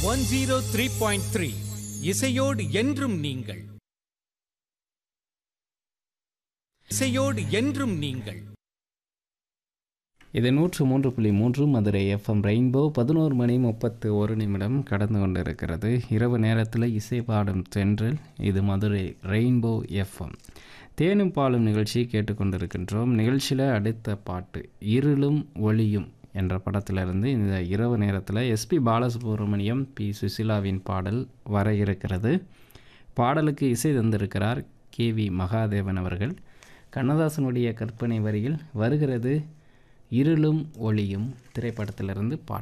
one zero three point three இசையோடு என்றும் நீங்கள் இசையோடு என்றும் நீங்கள் இது நூற்று மூன்று புள்ளி மூன்று மதுரை எஃப்எம் ரெயின்போ பதினோரு மணி முப்பத்து ஒரு நிமிடம் கடந்து கொண்டிருக்கிறது இரவு நேரத்தில் இசை பாடும் தென்றல் இது மதுரை ரெயின்போ எஃப்எம் தேனும் பாலும் நிகழ்ச்சி கேட்டுக்கொண்டிருக்கின்றோம் நிகழ்ச்சியில் அடுத்த பாட்டு இருளும் ஒளியும் என்ற படத்திலிருந்து இந்த இரவு நேரத்தில் எஸ்பி பாலசுப்ரமணியம் பி சுசிலாவின் பாடல் வர இருக்கிறது பாடலுக்கு இசை தந்திருக்கிறார் கே வி மகாதேவன் அவர்கள் கண்ணதாசனுடைய கற்பனை வரியில் வருகிறது இருளும் ஒளியும் திரைப்படத்திலிருந்து பாடல்